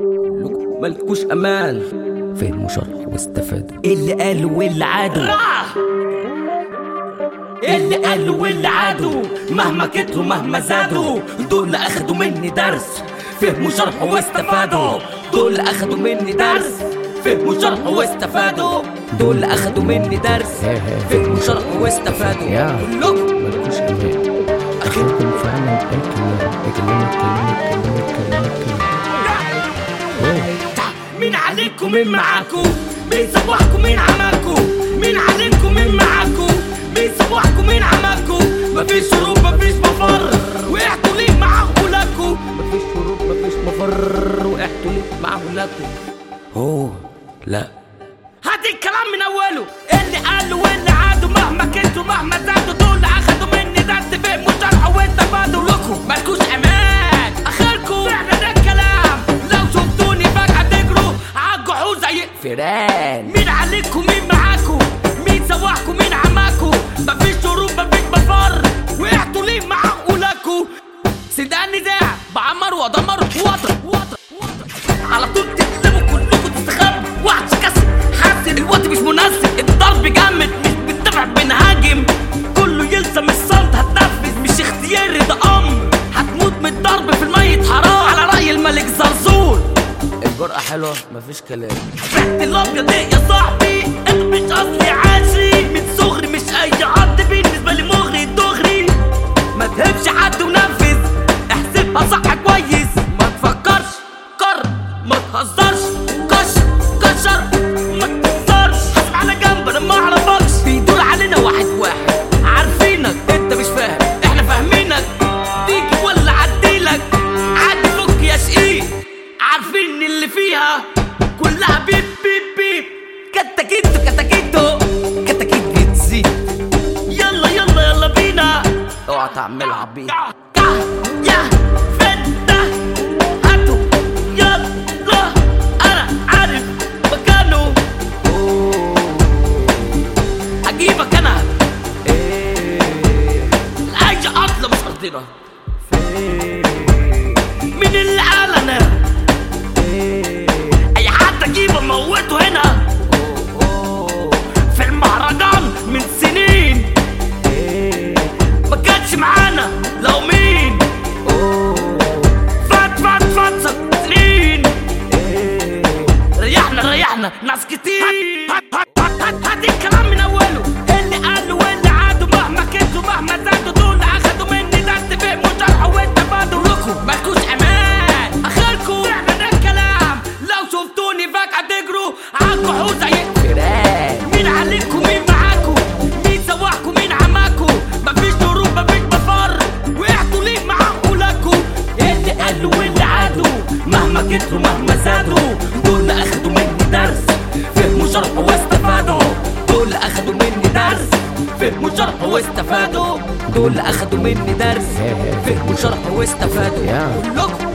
كلكم مالكوش امان فهموا شرح واستفادوا اللي قالوا واللي عادوا اللي قالوا واللي عادوا مهما كتروا مهما زادوا دول اخدوا مني درس فهموا شرح واستفادوا دول اخدوا مني درس فهموا شرح واستفادوا دول اخدوا مني درس فهموا شرح واستفادوا يا. كلكم مالكوش امان اخركم فعلا الكلام بكلمك كلمك كلمك كلمك كلمك مين عليكم مين معاكم مين صباحكم مين عماكم مين عليكم مين معاكم مين صباحكم مين عماكم مفيش شروط مفيش مفر وقعتوا ليه مع عقولكم مفيش شروط مفيش مفر وقعتوا ليه مع عقولكم هو لا هات الكلام من اوله اللي قالوا واللي عادوا مهما كنتوا مهما زادوا دول اخدوا مني درس فهموا شرحوا واستفادوا لكم مالكوش امان اخركم فعلا ده الكلام لو شفتوني فجأة تجروا عالجحود زي فيران مين عليكم مين معاكم مين سواحكم مين عماكم مفيش شروط مفيش مفر وقعتوا ليه مع عقولكم سيدان نزاع بعمر ودمر وطر وطر وطر على طول تقلبوا كلكم تستخبوا وحش كسر حاسس الوقت مش مناسب الضرب جامد مش بندفع بنهاجم كله يلزم الصمت هتنفذ مش اختياري ده امر هتموت من الضرب في الميت حرام على راي الملك زرزور الجرأة حلوة مفيش كلام ريحة الابيض ايه يا صاحبي انت مش اصلي عاشي من صغري مش اي عد بالنسبة لي مغري دغري ما تهبش حد ونفذ احسبها صح كويس ما تفكرش كر ما تهزرش كش كشر ما تكسرش حاسب على جنب انا ما اعرفكش بيدور علينا واحد واحد عارفينك انت مش فاهم احنا فاهمينك تيجي ولا عديلك عادي فك يا شقيق عارفين اللي فيها كلها بيب بيب بيب كتاكيتو كتاكيتو كتاكيت بتزيد يلا يلا يلا بينا اوعى تعملها بينا يا فدا هاتوا يلا انا عارف مكانه هجيبك انا اي عطله مش قصدنا مين اللي قال انا اي حد اجيبه موته هنا في المهرجان من سنين ما كانش معانا لو مين فات فات فات ست سنين ريحنا ريحنا ناس كتير هات هات هات هات الكلام من اوله اللي قالوا واللي عادوا مهما كنتوا مهما زادوا دول اخدوا مني درس فهموا شرحوا واستفادوا لكم مالكوش امان اخركم فعلا ده الكلام لو شفتوني فجأة تجروا عالجحود زي فيران مين عليكم مين معاكم مين سواحكم مين عماكم مفيش ضروب مفيش مفر وقعتوا ليه مع عقولكم اللي قالوا واللي عادوا مهما كتروا مهما زادوا دول اخدوا مني درس فهموا شرحوا واستفادوا دول اخدوا مني درس فهموا شرحوا واستفادوا دول اخدوا مني درس فهموا شرحوا واستفادوا يا. كلكم